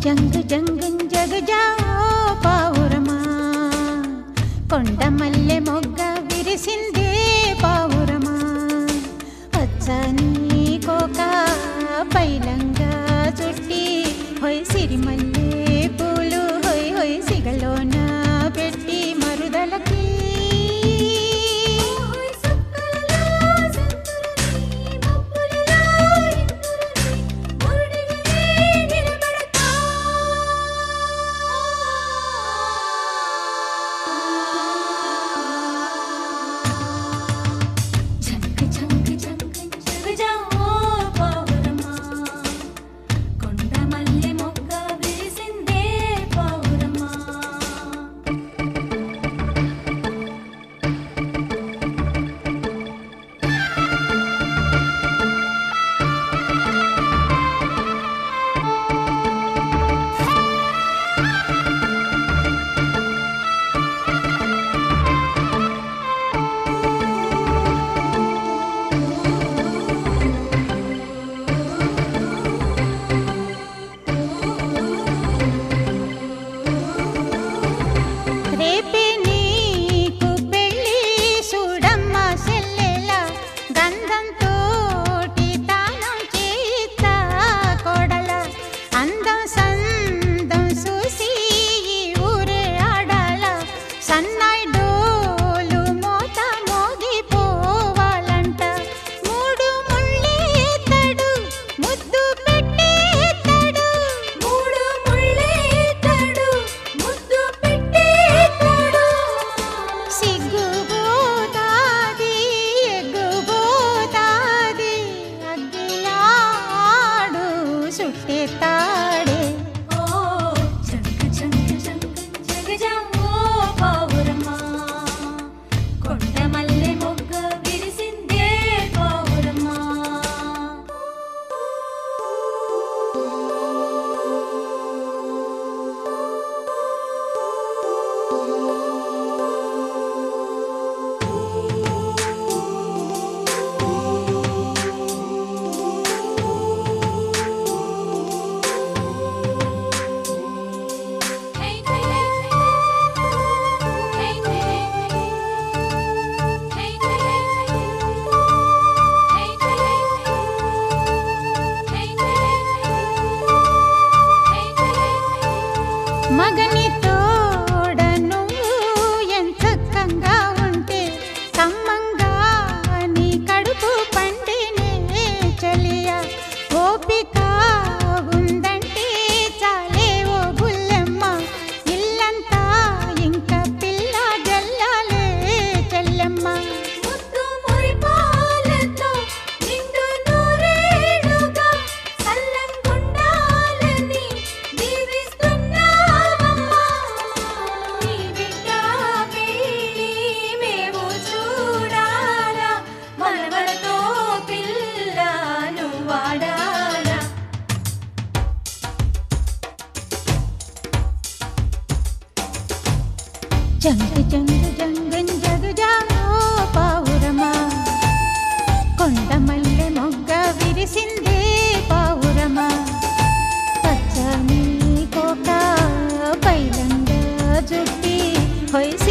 జంగు జంగుం జగజా పావురమా కొండ మల్లె మొగ్గ విరిసిందే పావురమా పచ్చని కోక పైలంగా చుట్టి హొయ్ సిరిమల్లె పూలు హొయ్ హొయ్ సిగలోన పెట్టి మరుదలకి చంక్ చంక్ చంక్ జగజా పావురమా కొండ మల్లె మొగ్గ విరిసిందే పావురమా రేపే నీకు పెళ్ళి చూడమ్మ సెల్లెలా గంధంతోటి తానం చేయిస్తా కోడల అందం సందం చూసి ఈ ఊరే ఆడాల సన్నాయి డోలు మోత మోగిపోవాలంట మూడు ముళ్ళేతడు ముద్దు పెట్టేతడు మూడు ముళ్ళేతడు ముద్దు పెట్టేతడు సిగ్గుబోతాది ఎగ్గుబోతాది అగ్గిలాడు సుట్టెతాడే ఓ చంక్ చంక్ చంక్ జగజా పావురమా కొండ మల్లె మొగ్గ విరిసిందే పావురమా మగని తోడ నువ్వు ఎంచక్కంగా ఉంటే కమ్మంగా నీ కడుపు పండినే చలియా ఓపిక ఉందంటే చాలే ఓ బుల్లెమ్మ ఇల్లంతా ఇంకా పిల్ల జల్లాలే చెల్లెమ్మ ముద్దు మురిపాలతో నిండు నూరేళ్లుగా సల్లంగుండాలని దీవిస్తున్నామమ్మా. నీ బిడ్డ పెళ్ళి మేము చూడాలా, మనవలతో పిల్లను వాడాలా జంగు జంగు జంగం జగజా పావురమా కొండ మల్లె మొగ్గ విరిసిందే పావురమా పచ్చని కోక పైలంగా జుట్టి హొయ్